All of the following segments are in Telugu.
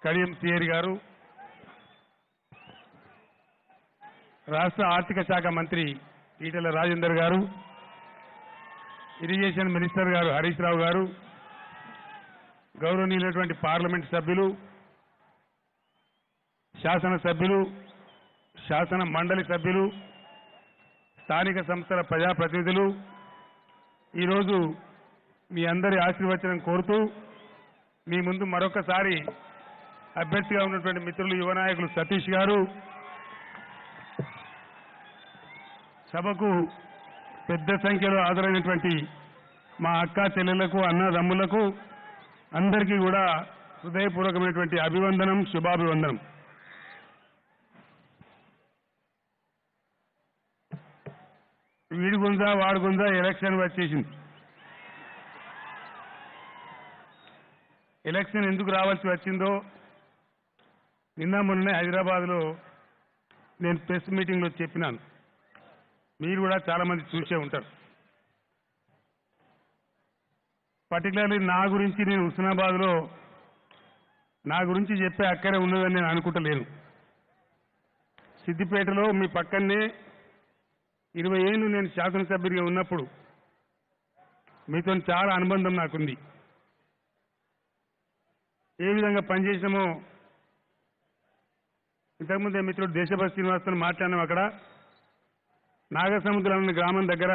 కడియం సిఆర్ గారు రాష్ట్ర ఆర్థిక శాఖ మంత్రి ఈటెల రాజేందర్ గారు ఇరిగేషన్ మినిస్టర్ గారు హరీష్ రావు గారు గౌరవనీయులైనటువంటి పార్లమెంట్ సభ్యులు శాసన సభ్యులు శాసన మండలి సభ్యులు స్థానిక సంస్థల ప్రజాప్రతినిధులు ఈరోజు మీ అందరి ఆశీర్వచనం కోరుతూ మీ ముందు మరొకసారి అభ్యర్థిగా ఉన్నటువంటి మిత్రులు యువ నాయకులు సతీష్ గారు సభకు పెద్ద సంఖ్యలో హాజరైనటువంటి మా అక్క చెల్లెళ్లకు అన్నదమ్ములకు అందరికీ కూడా హృదయపూర్వకమైనటువంటి అభివందనం శుభాభివందనం వీడి గుంజా వాడి గుంజా ఎలక్షన్ వచ్చేసింది ఎలక్షన్ ఎందుకు రావాల్సి వచ్చిందో నిన్న మొన్న హైదరాబాద్లో నేను ప్రెస్ మీటింగ్లో చెప్పినాను మీరు కూడా చాలా మంది చూసే ఉంటారు పర్టికులర్లీ నా గురించి నేను హుస్నాబాద్లో నా గురించి చెప్పే అక్కడే ఉన్నదని నేను అనుకుంటలేను సిద్దిపేటలో మీ పక్కనే ఇరవై ఏళ్ళు నేను శాసనసభ్యుడిగా ఉన్నప్పుడు మీతో చాలా అనుబంధం నాకుంది ఏ విధంగా పనిచేసినామో ఇంతకుముందే మిత్రుడు దేశభక్తి శ్రీనివాస్తో మాట్లాడినాం అక్కడ నాగసముద్రం అనే గ్రామం దగ్గర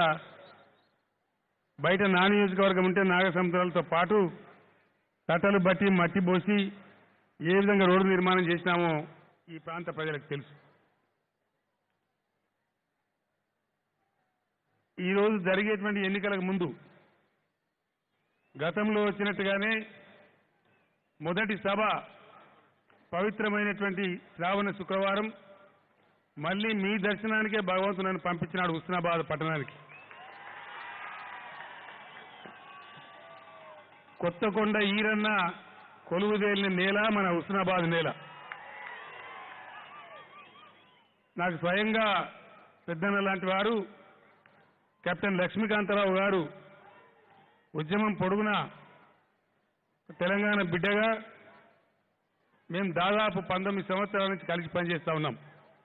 బయట నా నియోజకవర్గం ఉంటే నాగసముద్రాలతో పాటు తట్టలు బట్టి మట్టి పోసి ఏ విధంగా రోడ్డు నిర్మాణం చేసినామో ఈ ప్రాంత ప్రజలకు తెలుసు ఈరోజు జరిగేటువంటి ఎన్నికలకు ముందు గతంలో వచ్చినట్టుగానే మొదటి సభ పవిత్రమైనటువంటి శ్రావణ శుక్రవారం మళ్ళీ మీ దర్శనానికే భగవంతుడు నన్ను పంపించినాడు హుస్నాబాద్ పట్టణానికి కొత్తకొండ ఈరన్న కొలువుదేలిన నేల మన హుస్నాబాద్ నేల నాకు స్వయంగా పెద్దన్న లాంటి వారు కెప్టెన్ లక్ష్మీకాంతరావు గారు ఉద్యమం పొడుగున తెలంగాణ బిడ్డగా మేము దాదాపు పంతొమ్మిది సంవత్సరాల నుంచి కలిసి పనిచేస్తా ఉన్నాం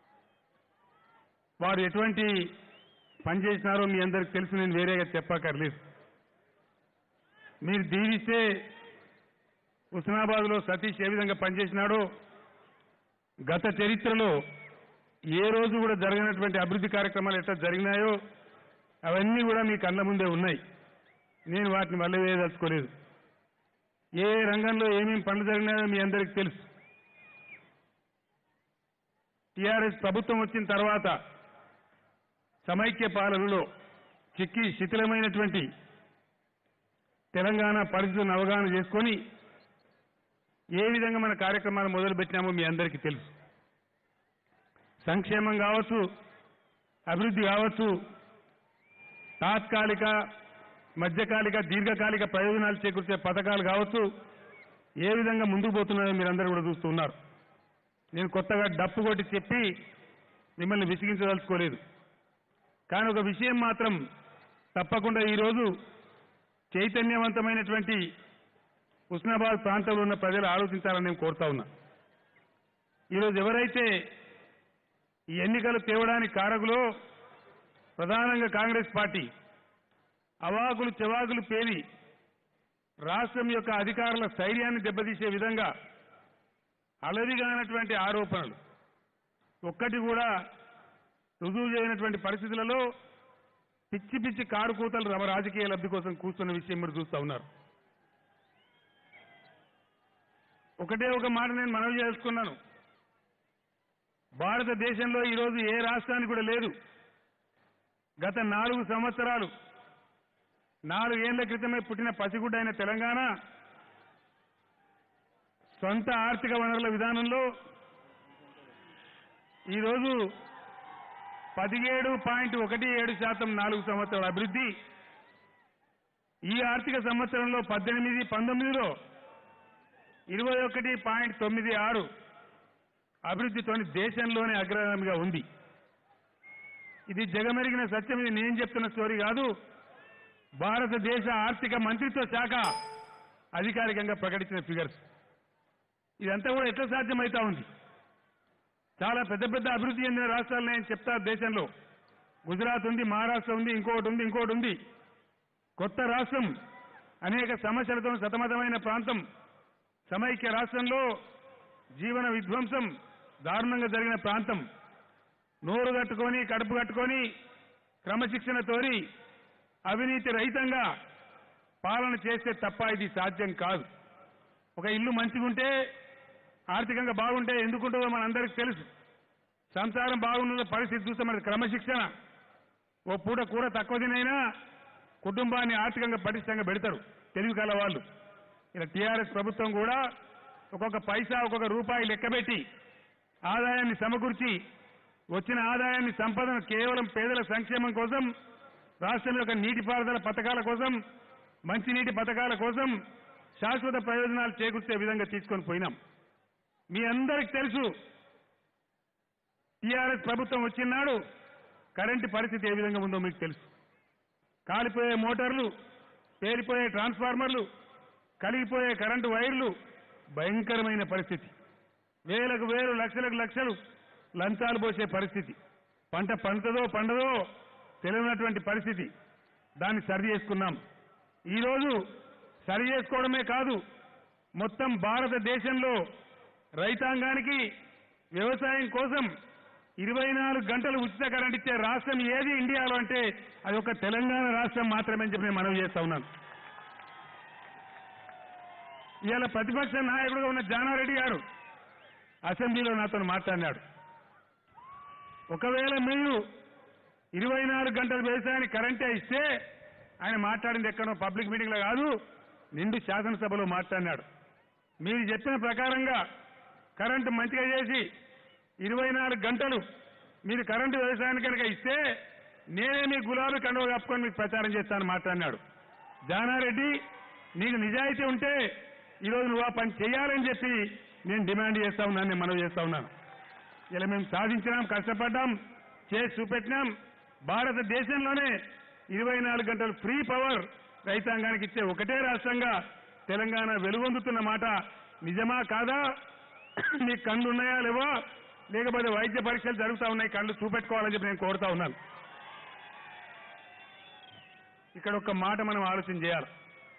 వారు ఎటువంటి పని చేసినారో మీ అందరికి తెలుసు నేను వేరేగా చెప్పక్కర్లేదు మీరు దీవిస్తే హుస్నాబాద్లో సతీష్ ఏ విధంగా పనిచేసినాడో గత చరిత్రలో ఏ రోజు కూడా జరగనటువంటి అభివృద్ధి కార్యక్రమాలు ఎట్లా జరిగినాయో అవన్నీ కూడా మీ కళ్ళ ముందే ఉన్నాయి నేను వాటిని వల్ల వేయదలుచుకోలేదు ఏ రంగంలో ఏమేమి పనులు జరిగినాయో మీ అందరికీ తెలుసు టీఆర్ఎస్ ప్రభుత్వం వచ్చిన తర్వాత సమైక్య పాలనలో చిక్కి శిథిలమైనటువంటి తెలంగాణ పరిస్థితులను అవగాహన చేసుకొని ఏ విధంగా మన కార్యక్రమాలు మొదలుపెట్టినామో మీ అందరికీ తెలుసు సంక్షేమం కావచ్చు అభివృద్ధి కావచ్చు తాత్కాలిక మధ్యకాలిక దీర్ఘకాలిక ప్రయోజనాలు చేకూర్చే పథకాలు కావచ్చు ఏ విధంగా ముందుకు పోతున్నాయో మీరందరూ కూడా చూస్తున్నారు నేను కొత్తగా డప్పు కొట్టి చెప్పి మిమ్మల్ని విసిగించదలుచుకోలేదు కానీ ఒక విషయం మాత్రం తప్పకుండా ఈరోజు చైతన్యవంతమైనటువంటి హుస్నాబాద్ ప్రాంతంలో ఉన్న ప్రజలు ఆలోచించాలని నేను కోరుతా ఉన్నా ఈరోజు ఎవరైతే ఈ ఎన్నికలు తేవడానికి కారకులో ప్రధానంగా కాంగ్రెస్ పార్టీ అవాకులు చెవాకులు పేలి రాష్ట్రం యొక్క అధికారుల స్థైర్యాన్ని దెబ్బతీసే విధంగా అలవిగానటువంటి ఆరోపణలు ఒక్కటి కూడా రుజువు చేయనటువంటి పరిస్థితులలో పిచ్చి పిచ్చి కారు కూతలు రమ రాజకీయ లబ్ధి కోసం కూర్చున్న విషయం మీరు చూస్తా ఉన్నారు ఒకటే ఒక మాట నేను మనవి చేసుకున్నాను భారతదేశంలో ఈరోజు ఏ రాష్ట్రానికి కూడా లేదు గత నాలుగు సంవత్సరాలు నాలుగేళ్ల క్రితమే పుట్టిన పసిగుడ్డైన తెలంగాణ సొంత ఆర్థిక వనరుల విధానంలో ఈరోజు పదిహేడు పాయింట్ ఒకటి ఏడు శాతం నాలుగు సంవత్సరాల అభివృద్ధి ఈ ఆర్థిక సంవత్సరంలో పద్దెనిమిది పంతొమ్మిదిలో ఇరవై ఒకటి పాయింట్ తొమ్మిది ఆరు అభివృద్ధితోని దేశంలోనే అగ్రగామిగా ఉంది ఇది జగమెరిగిన సత్యం ఇది నేను చెప్తున్న స్టోరీ కాదు భారతదేశ ఆర్థిక మంత్రిత్వ శాఖ అధికారికంగా ప్రకటించిన ఫిగర్స్ ఇదంతా కూడా ఎట్లా సాధ్యమవుతా ఉంది చాలా పెద్ద పెద్ద అభివృద్ధి చెందిన రాష్ట్రాలు నేను చెప్తారు దేశంలో గుజరాత్ ఉంది మహారాష్ట్ర ఉంది ఇంకోటి ఉంది ఇంకోటి ఉంది కొత్త రాష్ట్రం అనేక సమస్యలతో సతమతమైన ప్రాంతం సమైక్య రాష్ట్రంలో జీవన విధ్వంసం దారుణంగా జరిగిన ప్రాంతం నోరు కట్టుకొని కడుపు కట్టుకొని క్రమశిక్షణ తోరి అవినీతి రహితంగా పాలన చేస్తే తప్ప ఇది సాధ్యం కాదు ఒక ఇల్లు మంచిగుంటే ఆర్థికంగా బాగుంటే ఎందుకుంటుందో మనందరికీ తెలుసు సంసారం బాగున్నదో పరిస్థితి చూస్తే మనకి క్రమశిక్షణ ఓ పూట కూర తక్కువ తినైనా కుటుంబాన్ని ఆర్థికంగా పటిష్టంగా పెడతారు తెలివి కల వాళ్ళు ఇలా టీఆర్ఎస్ ప్రభుత్వం కూడా ఒక్కొక్క పైసా ఒక్కొక్క రూపాయి లెక్కబెట్టి ఆదాయాన్ని సమకూర్చి వచ్చిన ఆదాయాన్ని సంపదను కేవలం పేదల సంక్షేమం కోసం రాష్ట్రం యొక్క నీటిపారుదల పథకాల కోసం మంచినీటి పథకాల కోసం శాశ్వత ప్రయోజనాలు చేకూర్చే విధంగా తీసుకొని పోయినాం మీ అందరికి తెలుసు టీఆర్ఎస్ ప్రభుత్వం వచ్చినాడు కరెంటు పరిస్థితి ఏ విధంగా ఉందో మీకు తెలుసు కాలిపోయే మోటార్లు పేలిపోయే ట్రాన్స్ఫార్మర్లు కలిగిపోయే కరెంటు వైర్లు భయంకరమైన పరిస్థితి వేలకు వేలు లక్షలకు లక్షలు లంచాలు పోసే పరిస్థితి పంట పండుతుందో పండదో తెలియనటువంటి పరిస్థితి దాన్ని సరి చేసుకున్నాం ఈరోజు సరి చేసుకోవడమే కాదు మొత్తం భారతదేశంలో రైతాంగానికి వ్యవసాయం కోసం ఇరవై నాలుగు గంటలు ఉచిత కరెంట్ ఇచ్చే రాష్ట్రం ఏది ఇండియాలో అంటే అది ఒక తెలంగాణ రాష్ట్రం మాత్రమే అని చెప్పి నేను మనవి చేస్తా ఉన్నాను ఇవాళ ప్రతిపక్ష నాయకుడుగా ఉన్న జానారెడ్డి గారు అసెంబ్లీలో నాతో మాట్లాడినాడు ఒకవేళ మీరు ఇరవై నాలుగు గంటల వ్యవసాయానికి కరెంటే ఇస్తే ఆయన మాట్లాడింది ఎక్కడో పబ్లిక్ మీటింగ్లో కాదు నిండు శాసనసభలో మాట్లాడినాడు మీరు చెప్పిన ప్రకారంగా కరెంటు మంచిగా చేసి ఇరవై నాలుగు గంటలు మీరు కరెంటు వ్యవసాయానికి కనుక ఇస్తే నేనే మీ గులాబీ కండువ కప్పుకొని మీకు ప్రచారం చేస్తాను మాట్లాడినాడు జానారెడ్డి నీకు నిజాయితీ ఉంటే ఈరోజు నువ్వు ఆ పని చేయాలని చెప్పి నేను డిమాండ్ చేస్తా ఉన్నాను నేను మనవి చేస్తా ఉన్నాను ఇలా మేము సాధించినాం కష్టపడ్డాం చేసి చూపెట్టినాం భారతదేశంలోనే ఇరవై నాలుగు గంటలు ఫ్రీ పవర్ రైతాంగానికి ఇచ్చే ఒకటే రాష్ట్రంగా తెలంగాణ వెలుగొందుతున్న మాట నిజమా కాదా మీ కళ్ళు ఉన్నాయా లేవా లేకపోతే వైద్య పరీక్షలు జరుగుతా ఉన్నాయి కళ్ళు చూపెట్టుకోవాలని చెప్పి నేను కోరుతా ఉన్నాను ఇక్కడ ఒక మాట మనం ఆలోచన చేయాలి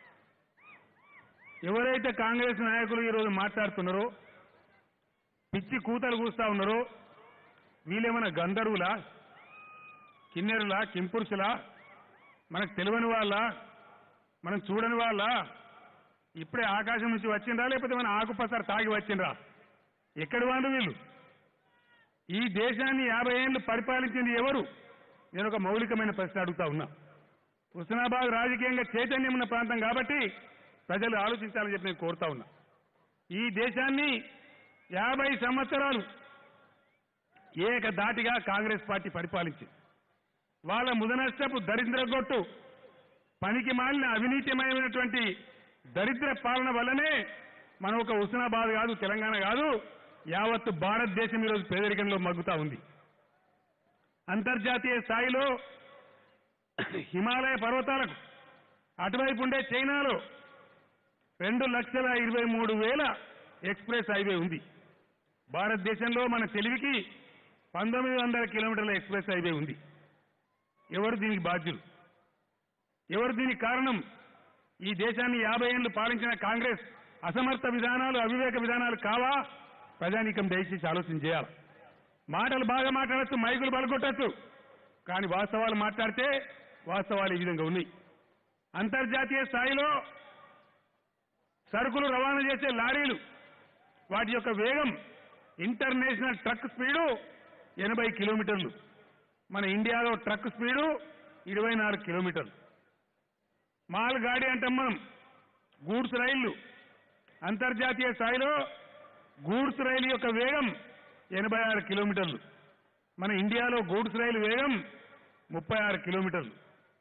ఎవరైతే కాంగ్రెస్ నాయకులు ఈరోజు మాట్లాడుతున్నారో పిచ్చి కూతలు కూస్తా ఉన్నారో వీళ్ళేమైనా గంధర్వులా కిన్నెరులా కింపురుషులా మనకు తెలియని వాళ్ళ మనం చూడని వాళ్ళ ఇప్పుడే ఆకాశం నుంచి వచ్చిండ్రా లేకపోతే మన ఆకుపసర తాగి వచ్చిండ్రా ఎక్కడి వాళ్ళు వీళ్ళు ఈ దేశాన్ని యాభై ఏళ్లు పరిపాలించింది ఎవరు నేను ఒక మౌలికమైన ప్రశ్న అడుగుతా ఉన్నా హుస్నాబాద్ రాజకీయంగా చైతన్యం ఉన్న ప్రాంతం కాబట్టి ప్రజలు ఆలోచించాలని చెప్పి నేను కోరుతా ఉన్నా ఈ దేశాన్ని యాభై సంవత్సరాలు ఏకదాటిగా కాంగ్రెస్ పార్టీ పరిపాలించింది వాళ్ళ ముదనష్టపు దరిద్రగొట్టు పనికి మాలిన అవినీతిమయమైనటువంటి దరిద్ర పాలన వల్లనే మనం ఒక హుస్నాబాద్ కాదు తెలంగాణ కాదు యావత్తు భారతదేశం ఈరోజు పేదరికంలో మగ్గుతా ఉంది అంతర్జాతీయ స్థాయిలో హిమాలయ పర్వతాలకు అటువైపు ఉండే చైనాలో రెండు లక్షల ఇరవై మూడు వేల ఎక్స్ప్రెస్ హైవే ఉంది భారతదేశంలో మన తెలివికి పంతొమ్మిది వందల కిలోమీటర్ల ఎక్స్ప్రెస్ హైవే ఉంది ఎవరు దీనికి బాధ్యులు ఎవరు దీనికి కారణం ఈ దేశాన్ని యాభై ఏళ్లు పాలించిన కాంగ్రెస్ అసమర్థ విధానాలు అవివేక విధానాలు కావా ప్రజానీకం దయచేసి ఆలోచన చేయాలి మాటలు బాగా మాట్లాడచ్చు మైకులు బలగొట్టచ్చు కానీ వాస్తవాలు మాట్లాడితే వాస్తవాలు ఈ విధంగా ఉన్నాయి అంతర్జాతీయ స్థాయిలో సరుకులు రవాణా చేసే లారీలు వాటి యొక్క వేగం ఇంటర్నేషనల్ ట్రక్ స్పీడు ఎనభై కిలోమీటర్లు మన ఇండియాలో ట్రక్ స్పీడు ఇరవై నాలుగు కిలోమీటర్లు మాల్ గాడి అంటాం మనం గూడ్స్ రైళ్లు అంతర్జాతీయ స్థాయిలో గూడ్స్ రైలు యొక్క వేగం ఎనభై ఆరు కిలోమీటర్లు మన ఇండియాలో గూడ్స్ రైలు వేగం ముప్పై ఆరు కిలోమీటర్లు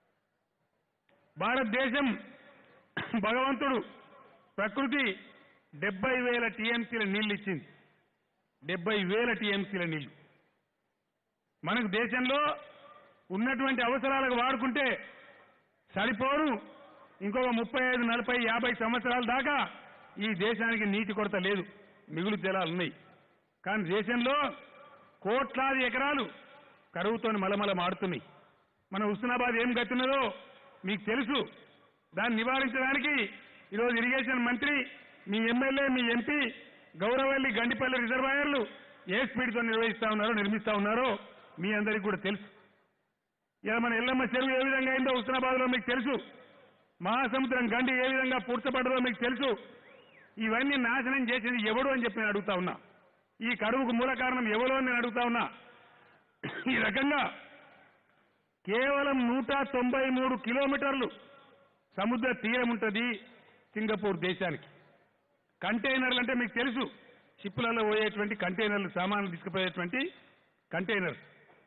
భారతదేశం భగవంతుడు ప్రకృతి డెబ్బై వేల టీఎంసీల నీళ్లు ఇచ్చింది డెబ్బై వేల టీఎంసీల నీళ్లు మనకు దేశంలో ఉన్నటువంటి అవసరాలకు వాడుకుంటే సరిపోరు ఇంకొక ముప్పై ఐదు నలభై యాభై సంవత్సరాల దాకా ఈ దేశానికి నీటి కొరత లేదు మిగులు జలాలు ఉన్నాయి కానీ దేశంలో కోట్లాది ఎకరాలు కరువుతో మలమల మాడుతున్నాయి మన హుస్నాబాద్ ఏం గతున్నదో మీకు తెలుసు దాన్ని నివారించడానికి ఈరోజు ఇరిగేషన్ మంత్రి మీ ఎమ్మెల్యే మీ ఎంపీ గౌరవల్లి గండిపల్లి రిజర్వాయర్లు ఏ స్పీడ్తో నిర్వహిస్తా ఉన్నారో నిర్మిస్తా ఉన్నారో మీ అందరికీ కూడా తెలుసు ఇలా మన ఎల్లమ్మ చెరువు ఏ విధంగా అయిందో హుస్నాబాద్ లో మీకు తెలుసు మహాసముద్రం గండి ఏ విధంగా పూడ్చబడ్డదో మీకు తెలుసు ఇవన్నీ నాశనం చేసేది ఎవడు అని చెప్పి నేను అడుగుతా ఉన్నా ఈ కరువుకు మూల కారణం ఎవరు అని నేను అడుగుతా ఉన్నా ఈ రకంగా కేవలం నూట తొంభై మూడు కిలోమీటర్లు సముద్ర తీరం ఉంటుంది సింగపూర్ దేశానికి కంటైనర్లు అంటే మీకు తెలుసు షిప్పులలో పోయేటువంటి కంటైనర్లు సామాన్లు తీసుకుపోయేటువంటి కంటైనర్స్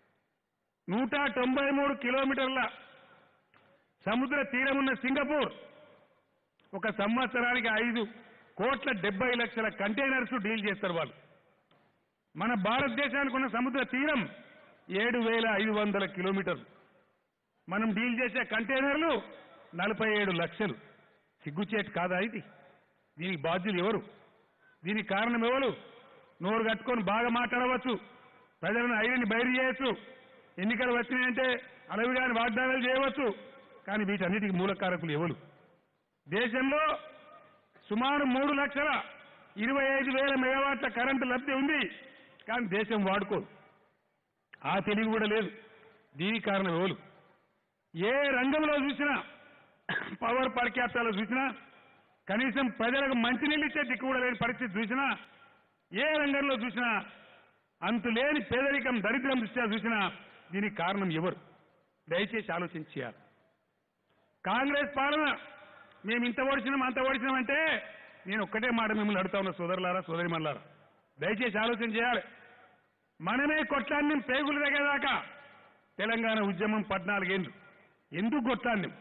నూట తొంభై మూడు కిలోమీటర్ల సముద్ర తీరం ఉన్న సింగపూర్ ఒక సంవత్సరానికి ఐదు కోట్ల డెబ్బై లక్షల కంటైనర్స్ డీల్ చేస్తారు వాళ్ళు మన భారతదేశానికి ఉన్న సముద్ర తీరం ఏడు వేల ఐదు వందల కిలోమీటర్లు మనం డీల్ చేసే కంటైనర్లు నలభై ఏడు లక్షలు సిగ్గుచేటు కాదా ఇది దీనికి బాధ్యులు ఎవరు దీనికి కారణం ఎవరు నోరు కట్టుకొని బాగా మాట్లాడవచ్చు ప్రజలను ఐడిని బయలు చేయొచ్చు ఎన్నికలు వచ్చినాయంటే అలవిగాని వాగ్దానాలు చేయవచ్చు కానీ వీటన్నిటికీ మూలకారకులు ఎవరు దేశంలో సుమారు మూడు లక్షల ఇరవై ఐదు వేల మెగావాట్ల కరెంటు లబ్ధి ఉంది కానీ దేశం వాడుకోదు ఆ తెలివి కూడా లేదు దీనికి కారణం ఎవరు ఏ రంగంలో చూసినా పవర్ పర్క్యాప్టాలో చూసినా కనీసం ప్రజలకు మంచినీళ్ళు ఇచ్చే దిక్కు కూడా లేని పరిస్థితి చూసినా ఏ రంగంలో చూసినా అంతులేని పేదరికం దరిద్రం దృష్ట్యా చూసినా దీనికి కారణం ఎవరు దయచేసి ఆలోచించి చేయాలి కాంగ్రెస్ పాలన మేము ఇంత ఓడిచినాం అంత ఓడిచినాం అంటే నేను ఒక్కటే మాట మిమ్మల్ని అడుగుతా ఉన్నా సోదరులారా సోదరిమల్లారా దయచేసి ఆలోచన చేయాలి మనమే కొట్లాన్ని పేగులు దగ్గరదాకా తెలంగాణ ఉద్యమం పద్నాలుగేండ్లు ఎందుకు కొట్లాన్నం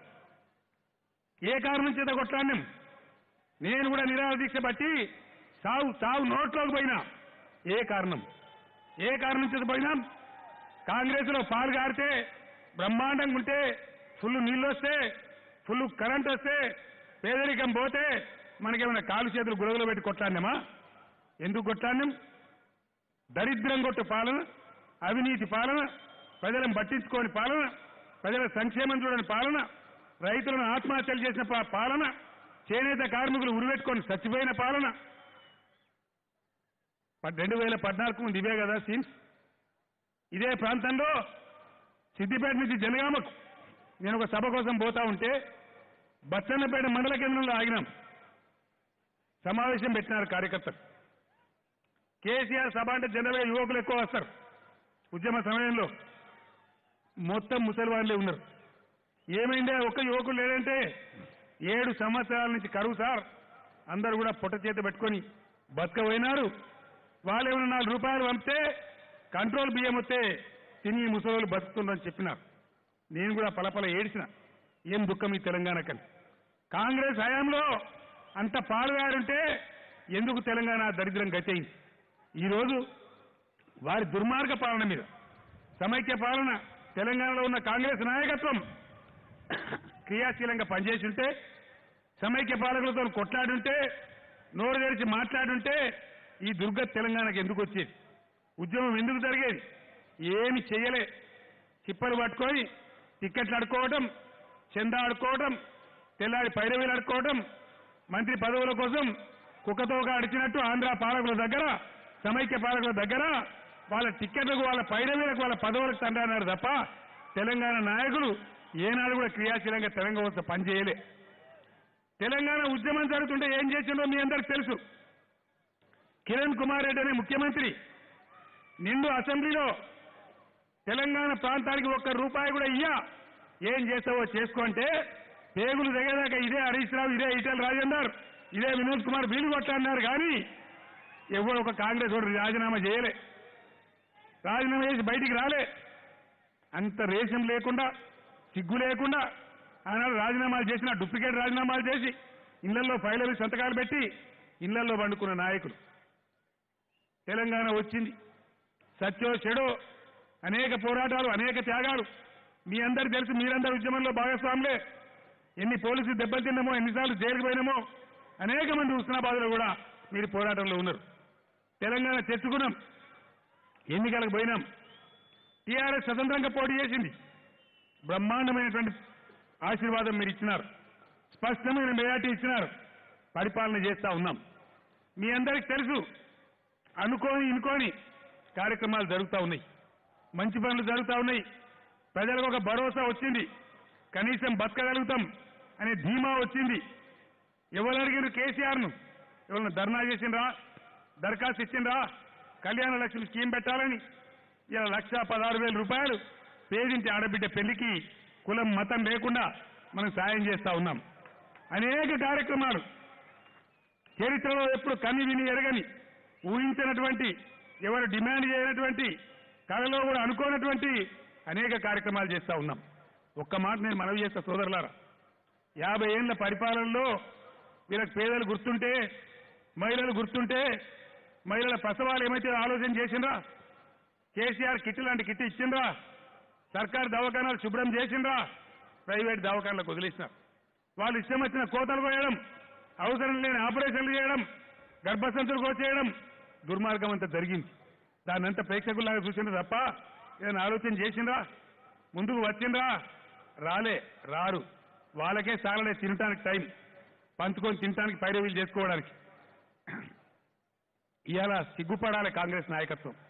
ఏ కారణం చేత కొట్లాన్నం నేను కూడా నిరాహార దీక్ష బట్టి సావు సావు నోట్లోకి పోయినా ఏ కారణం ఏ కారణం చేత పోయినాం కాంగ్రెస్ లో పాలు గారితే బ్రహ్మాండంగా ఉంటే ఫుల్ నీళ్ళు వస్తే ఫుల్ కరెంట్ వస్తే పేదరికం పోతే మనకేమైనా కాలు చేతులు గురుగులో పెట్టి కొట్లాడినామా ఎందుకు కొట్లాడినాం దరిద్రం కొట్టు పాలన అవినీతి పాలన ప్రజలను పట్టించుకోని పాలన ప్రజల సంక్షేమం చూడని పాలన రైతులను ఆత్మహత్యలు చేసిన పా- పాలన చేనేత కార్మికులు ఉరిపెట్టుకొని చచ్చిపోయిన పాలన ప- రెండు వేల పద్నాలుగు ముందు ఇవే కదా సీన్స్ ఇదే ప్రాంతంలో సిద్దిపేట నుంచి జనగామకు నేను ఒక సభ కోసం పోతా ఉంటే బచ్చన్నపేట మండల కేంద్రంలో ఆగినాం సమావేశం పెట్టినారు కార్యకర్తలు కేసీఆర్ సభ అంటే జనరల్గా యువకులు ఎక్కువ వస్తారు ఉద్యమ సమయంలో మొత్తం ముసలి వాళ్ళే ఉన్నారు ఏమైందే ఒక్క యువకులు లేదంటే ఏడు సంవత్సరాల నుంచి కరువు సార్ అందరూ కూడా పొట్ట చేత పెట్టుకొని బతకపోయినారు వాళ్ళు ఏమైనా నాలుగు రూపాయలు పంపితే కంట్రోల్ బియ్యం వస్తే తిని ముసలోళ్ళు బతుకుతుందని చెప్పినారు నేను కూడా పలపల ఏడిచిన ఏం దుఃఖం ఈ తెలంగాణకని కాంగ్రెస్ హయాంలో అంత పాలుగారుంటే ఎందుకు తెలంగాణ దరిద్రం గతయింది ఈరోజు వారి దుర్మార్గ పాలన మీద సమైక్య పాలన తెలంగాణలో ఉన్న కాంగ్రెస్ నాయకత్వం క్రియాశీలంగా పనిచేసి ఉంటే సమైక్య పాలకులతో కొట్లాడుంటే నోరు తెరిచి మాట్లాడుంటే ఈ దుర్గ తెలంగాణకు ఎందుకు వచ్చేది ఉద్యమం ఎందుకు జరిగేది ఏమి చేయలే చిప్పలు పట్టుకొని టిక్కెట్లు అడుకోవటం చందా ఆడుకోవటం తెల్లారి పైరవీలు అడుకోవటం మంత్రి పదవుల కోసం కుక్కతోక అడిచినట్టు ఆంధ్ర పాలకుల దగ్గర సమైక్య పాలకుల దగ్గర వాళ్ళ టిక్కెట్లకు వాళ్ళ పైరవీలకు వాళ్ళ పదవులకు తండ్రి తప్ప తెలంగాణ నాయకులు ఏనాడు కూడా క్రియాశీలంగా తెలంగాణ కోసం పనిచేయలే తెలంగాణ ఉద్యమం జరుగుతుంటే ఏం చేసిందో మీ అందరికి తెలుసు కిరణ్ కుమార్ రెడ్డి అనే ముఖ్యమంత్రి నిండు అసెంబ్లీలో తెలంగాణ ప్రాంతానికి ఒక్క రూపాయి కూడా ఇయ్యా ఏం చేస్తావో చేసుకో అంటే పేగులు దగ్గరదాకా ఇదే హరీష్ రావు ఇదే ఈటెల రాజేందర్ ఇదే వినోద్ కుమార్ వీలు కొట్లన్నారు కానీ ఎవరు ఒక కాంగ్రెస్ వాడు రాజీనామా చేయలే రాజీనామా చేసి బయటికి రాలే అంత రేషం లేకుండా సిగ్గు లేకుండా ఆనాడు రాజీనామాలు చేసిన డూప్లికేట్ రాజీనామాలు చేసి ఇళ్లలో ఫైలవి సంతకాలు పెట్టి ఇళ్లలో వండుకున్న నాయకులు తెలంగాణ వచ్చింది సత్యో చెడో అనేక పోరాటాలు అనేక త్యాగాలు మీ అందరికి తెలుసు మీరందరూ ఉద్యమంలో భాగస్వాములే ఎన్ని పోలీసులు దెబ్బలు తిన్నామో ఎన్నిసార్లు జైలుకు పోయినామో అనేక మంది హుస్నాబాద్లో కూడా మీరు పోరాటంలో ఉన్నారు తెలంగాణ తెచ్చుకున్నాం ఎన్నికలకు పోయినాం టీఆర్ఎస్ స్వతంత్రంగా పోటీ చేసింది బ్రహ్మాండమైనటువంటి ఆశీర్వాదం మీరు ఇచ్చినారు స్పష్టమైన మెజార్టీ ఇచ్చినారు పరిపాలన చేస్తా ఉన్నాం మీ అందరికి తెలుసు అనుకోని ఇనుకోని కార్యక్రమాలు జరుగుతూ ఉన్నాయి మంచి పనులు జరుగుతూ ఉన్నాయి ప్రజలకు ఒక భరోసా వచ్చింది కనీసం బతకగలుగుతాం అనే ధీమా వచ్చింది ఎవరు అడిగిన కేసీఆర్ను ఎవరిని ధర్నా చేసిండ్రా దరఖాస్తు ఇచ్చిండ్రా కళ్యాణ లక్ష్మి స్కీమ్ పెట్టాలని ఇలా లక్ష పదహారు వేల రూపాయలు పేదింటి ఆడబిడ్డ పెళ్లికి కులం మతం లేకుండా మనం సాయం చేస్తా ఉన్నాం అనేక కార్యక్రమాలు చరిత్రలో ఎప్పుడు కని విని ఎరగని ఊహించినటువంటి ఎవరు డిమాండ్ చేయనటువంటి కళలో కూడా అనుకోనటువంటి అనేక కార్యక్రమాలు చేస్తా ఉన్నాం ఒక్క మాట నేను మనవి చేస్తా సోదరులారా యాభై ఏళ్ల పరిపాలనలో వీళ్ళకి పేదలు గుర్తుంటే మహిళలు గుర్తుంటే మహిళల ప్రసవాలు ఏమైతే ఆలోచన చేసిండ్రా కేసీఆర్ కిట్ లాంటి కిట్ ఇచ్చిండ్రా సర్కారు దవాఖానాలు శుభ్రం చేసిండ్రా ప్రైవేట్ దవాఖానాలకు వదిలేసినారు వాళ్ళు ఇష్టం వచ్చిన కోతలు కోయడం అవసరం లేని ఆపరేషన్లు చేయడం గర్భసంతులు కోసేయడం దుర్మార్గం అంతా జరిగింది దాన్ని అంతా ప్రేక్షకుల్లాగా చూసిండ్రు తప్ప ఏదైనా ఆలోచన చేసిండ్రా ముందుకు వచ్చిండ్రా రాలే రారు వాళ్ళకే సాలడే తినటానికి టైం పంచుకొని తినటానికి పైరవీలు చేసుకోవడానికి ఇవాళ సిగ్గుపడాలి కాంగ్రెస్ నాయకత్వం